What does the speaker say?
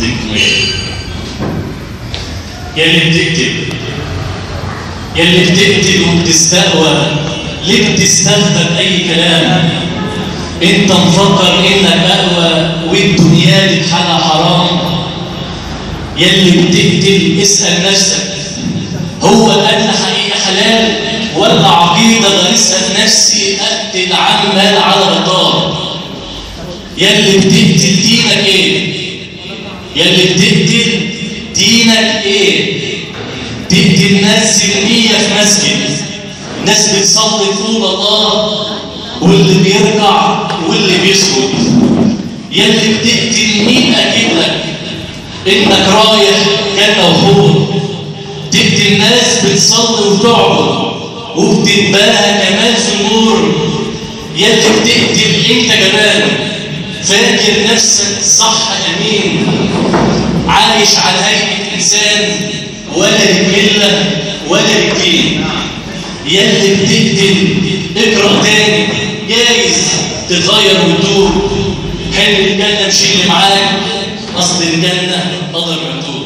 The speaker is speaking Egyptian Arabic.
تكمل يلي بتكتب يلي بتقتل وبتستقوى ليه بتستهتر اي كلام انت مفكر انك اقوى والدنيا دي بحالها حرام يلي بتقتل اسال نفسك هو القتل حقيقه حلال ولا عقيده غريزها في نفسي اقتل عمال على غدار يلي بتقتل دينك ايه يلي بتقتل دينك ايه تقتل ناس سلمية في مسجد ناس بتصلي في طول الله واللي بيركع واللي بيسجد يلي بتقتل مين اكيد لك انك رايح جنة وحور تقتل ناس بتصلي وتعبد وبتتباهى كمان في النور يلي بتقتل انت كمان فاكر نفسك صح امين عايش على هيئه انسان ولا للمله ولا للدين يلي بتقتل اقرا تاني جايز تتغير وتدوب حلم الجنه مش اللي معاك اصل الجنه قدر مكتوب